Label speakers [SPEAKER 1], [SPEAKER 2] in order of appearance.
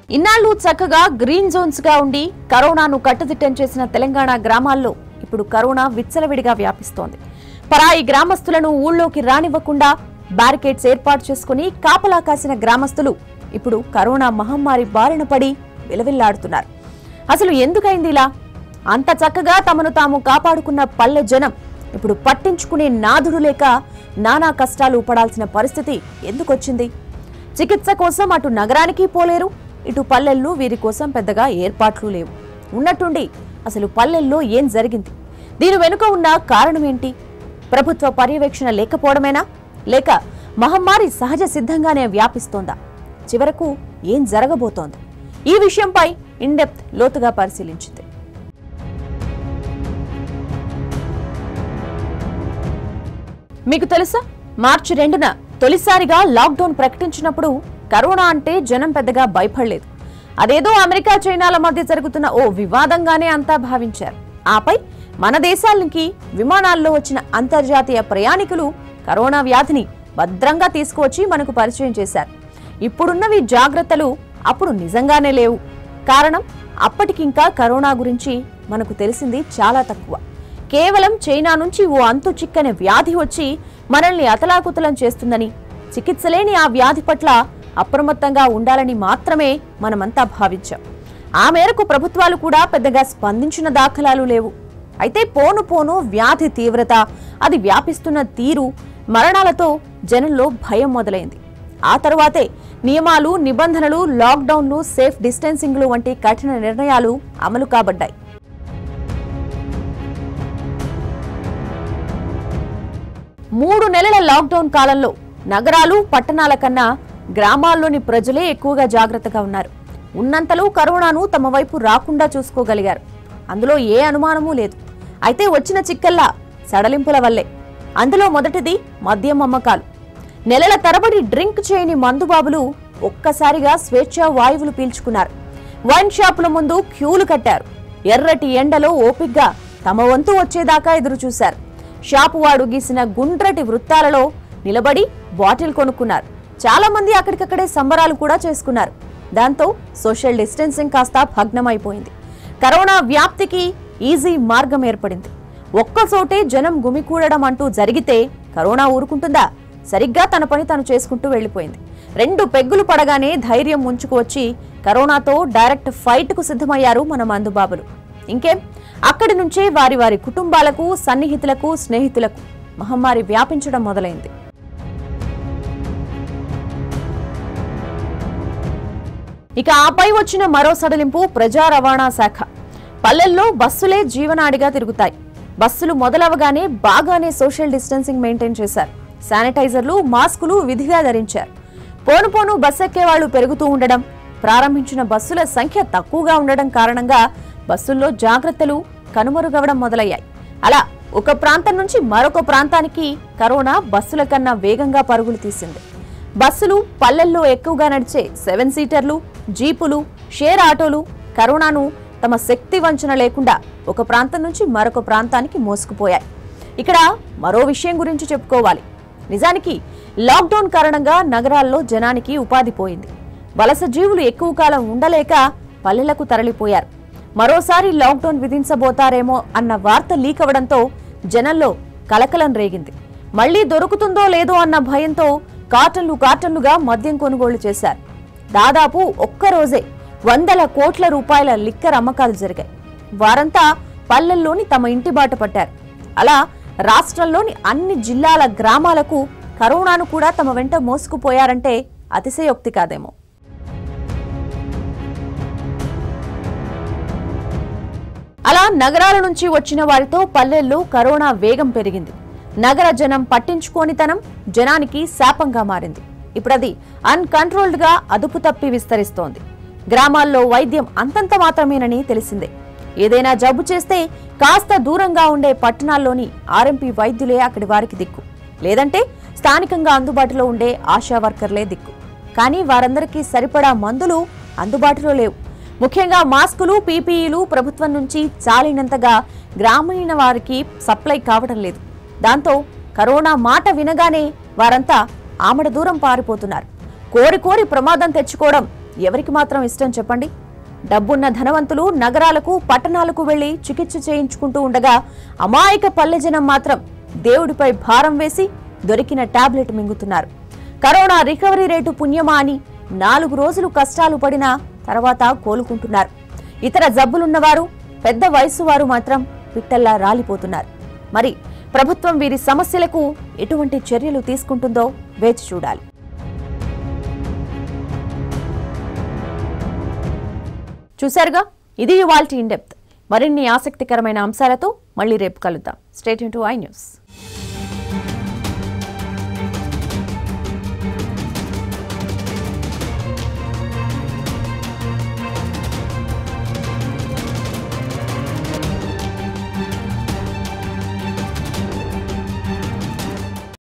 [SPEAKER 1] ఇన్నాళ్లు చక్కగా green Jones గా ఉండి కరోనాను కట్టుదిట్టం చేసిన తెలంగాణ గ్రామాల్లో ఇప్పుడు కరోనా విచ్చలవిడిగా వ్యాపిస్తోంది పరాయి గ్రామస్తులను ఊళ్ళోకి రానివ్వకుండా బ్యారికేడ్స్ ఏర్పాటు చేసుకుని కాపలా కాసిన గ్రామస్తులు ఇప్పుడు కరోనా మహమ్మారి బారిన పడి విలవిల్లాడుతున్నారు అసలు ఎందుకైంది ఇలా అంత చక్కగా తమను తాము కాపాడుకున్న పల్లె జనం ఇప్పుడు పట్టించుకునే నాదుడు లేక నానా కష్టాలు పడాల్సిన పరిస్థితి ఎందుకొచ్చింది చికిత్స కోసం అటు నగరానికి పోలేరు ఇటు పల్లెల్లో వీరి కోసం పెద్దగా ఏర్పాట్లు లేవు ఉన్నట్టుండి అసలు పల్లెల్లో ఏం జరిగింది దీని వెనుక ఉన్న కారణం ఏంటి ప్రభుత్వ పర్యవేక్షణ లేకపోవడమేనా లేక మహమ్మారి సహజ సిద్ధంగానే వ్యాపిస్తోందా చివరకు ఏం జరగబోతోంది ఈ విషయంపై ఇన్డెప్త్ లోతుగా పరిశీలించింది మీకు తెలుసా మార్చి రెండున తొలిసారిగా లాక్డౌన్ ప్రకటించినప్పుడు కరోనా అంటే జనం పెద్దగా భయపడలేదు అదేదో అమెరికా చైనాల మధ్య జరుగుతున్న ఓ వివాదంగానే అంతా భావించారు ఆపై మన దేశానికి విమానాల్లో వచ్చిన అంతర్జాతీయ ప్రయాణికులు కరోనా వ్యాధిని భద్రంగా తీసుకువచ్చి మనకు పరిచయం చేశారు ఇప్పుడున్నవి జాగ్రత్తలు అప్పుడు నిజంగానే లేవు కారణం అప్పటికింకా కరోనా గురించి మనకు తెలిసింది చాలా తక్కువ కేవలం చైనా నుంచి ఓ అంతు చిక్కని వ్యాధి వచ్చి మనల్ని అతలాకుతలం చేస్తుందని చికిత్స లేని ఆ వ్యాధి పట్ల అప్రమత్తంగా ఉండాలని మాత్రమే మనమంతా భావించాం ఆ మేరకు ప్రభుత్వాలు కూడా పెద్దగా స్పందించిన దాఖలాలు లేవు అయితే పోను పోను వ్యాధి తీవ్రత అది వ్యాపిస్తున్న తీరు మరణాలతో జనంలో భయం మొదలైంది ఆ తరువాతే నియమాలు నిబంధనలు లాక్డౌన్లు సేఫ్ డిస్టెన్సింగ్లు వంటి కఠిన నిర్ణయాలు అమలు కాబడ్డాయి మూడు నెలల లాక్డౌన్ కాలంలో నగరాలు పట్టణాల కన్నా గ్రామాల్లోని ప్రజలే ఎక్కువగా జాగ్రత్తగా ఉన్నారు ఉన్నంతలో కరోనాను తమ వైపు రాకుండా చూసుకోగలిగారు అందులో ఏ అనుమానమూ లేదు అయితే వచ్చిన చిక్కల్లా సడలింపుల వల్లే అందులో మొదటిది మద్యం అమ్మకాలు నెలల తరబడి డ్రింక్ చేయని మందుబాబులు ఒక్కసారిగా స్వేచ్ఛా వాయువులు పీల్చుకున్నారు వైన్ షాపుల ముందు క్యూలు కట్టారు ఎర్రటి ఎండలో ఓపిగ్గా తమ వంతు వచ్చేదాకా ఎదురు చూశారు షాపు వాడు గీసిన గుండ్రటి వృత్తాలలో నిలబడి బాటిల్ కొనుక్కున్నారు చాలా మంది అక్కడికక్కడే సంబరాలు కూడా చేసుకున్నారు దాంతో సోషల్ డిస్టెన్సింగ్ కాస్త భగ్నమైపోయింది కరోనా వ్యాప్తికి ఈజీ మార్గం ఏర్పడింది ఒక్కచోటే జనం గుమికూడడం అంటూ జరిగితే కరోనా ఊరుకుంటుందా సరిగ్గా తన పని తను చేసుకుంటూ వెళ్లిపోయింది రెండు పెగ్గులు పడగానే ధైర్యం ముంచుకు వచ్చి కరోనాతో డైరెక్ట్ ఫైట్ కు సిద్ధమయ్యారు మన మందుబాబులు ఇంకేం అక్కడి నుంచే వారి వారి కుటుంబాలకు సన్నిహితులకు స్నేహితులకు మహమ్మారి వ్యాపించడం మొదలైంది ఇక ఆపై వచ్చిన మరో సడలింపు ప్రజా రవాణా శాఖ పల్లెల్లో బస్సులే జీవనాడిగా తిరుగుతాయి బస్సులు మొదలవగానే బాగానే సోషల్ డిస్టెన్సింగ్ మెయింటైన్ చేశారు శానిటైజర్లు మాస్కులు విధిగా ధరించారు పోను పోను బస్ ఎక్కేవాళ్లు పెరుగుతూ ఉండడం ప్రారంభించిన బస్సుల సంఖ్య తక్కువగా ఉండడం కారణంగా బస్సుల్లో జాగ్రత్తలు కనుమరుగవడం మొదలయ్యాయి అలా ఒక ప్రాంతం నుంచి మరొక ప్రాంతానికి కరోనా బస్సుల కన్నా వేగంగా పరుగులు తీసింది బస్సులు పల్లెల్లో ఎక్కువగా నడిచే సెవెన్ సీటర్లు జీపులు షేర్ ఆటోలు కరోనాను తమ శక్తి వంచన లేకుండా ఒక ప్రాంతం నుంచి మరొక ప్రాంతానికి మోసుకుపోయాయి ఇక్కడ మరో విషయం గురించి చెప్పుకోవాలి నిజానికి లాక్డౌన్ కారణంగా నగరాల్లో జనానికి ఉపాధి పోయింది వలస జీవులు ఎక్కువ కాలం ఉండలేక పల్లెలకు తరలిపోయారు మరోసారి లాక్డౌన్ విధించబోతారేమో అన్న వార్త లీక్ అవడంతో జనంలో కలకలం రేగింది మళ్లీ దొరుకుతుందో లేదో అన్న భయంతో కార్టన్లు కార్టన్లుగా మద్యం కొనుగోలు చేశారు దాదాపు ఒక్కరోజే వందల కోట్ల రూపాయల లిక్కర్ అమ్మకాలు జరిగాయి వారంతా పల్లెల్లోని తమ ఇంటి బాట పట్టారు అలా రాష్ట్రంలోని అన్ని జిల్లాల గ్రామాలకు కరోనాను కూడా తమ వెంట మోసుకుపోయారంటే అతిశయోక్తి కాదేమో అలా నగరాల నుంచి వచ్చిన వారితో పల్లెల్లో కరోనా వేగం పెరిగింది నగర జనం పట్టించుకోనితనం జనానికి శాపంగా మారింది ఇప్పుడది అన్కంట్రోల్డ్ గా అదుపు తప్పి విస్తరిస్తోంది గ్రామాల్లో వైద్యం అంతంత మాత్రమేనని తెలిసిందే ఏదైనా జబ్బు చేస్తే కాస్త దూరంగా ఉండే పట్టణాల్లోని ఆర్ఎంపీ వైద్యులే అక్కడి వారికి దిక్కు లేదంటే స్థానికంగా అందుబాటులో ఉండే ఆశా వర్కర్లే దిక్కు కానీ వారందరికీ సరిపడా మందులు అందుబాటులో లేవు ముఖ్యంగా మాస్కులు పీపీఈలు ప్రభుత్వం నుంచి చాలినంతగా గ్రామీణ వారికి సప్లై కావడం లేదు దాంతో కరోనా మాట వినగానే వారంతా ఆమడ దూరం పారిపోతున్నారు కోరి కోరి ప్రమాదం తెచ్చుకోవడం ఎవరికి మాత్రం ఇష్టం చెప్పండి డబ్బున్న ధనవంతులు నగరాలకు పట్టణాలకు వెళ్లి చికిత్స చేయించుకుంటూ ఉండగా అమాయక పల్లె జనం మాత్రం దేవుడిపై భారం వేసి దొరికిన టాబ్లెట్ మింగుతున్నారు కరోనా రికవరీ రేటు పుణ్యమా అని నాలుగు రోజులు కష్టాలు పడినా తర్వాత కోలుకుంటున్నారు ఇతర జబ్బులున్నవారు పెద్ద వయసు వారు మాత్రం పిట్టల్లా రాలిపోతున్నారు మరి ప్రభుత్వం వీరి సమస్యలకు ఎటువంటి చర్యలు తీసుకుంటుందో వేచి చూడాలి చూశారుగా ఇది ఇవాల్టి ఇన్ డెప్త్ మరిన్ని ఆసక్తికరమైన అంశాలతో మళ్ళీ రేపు కలుద్దాం స్టేట్ టు ఐ న్యూస్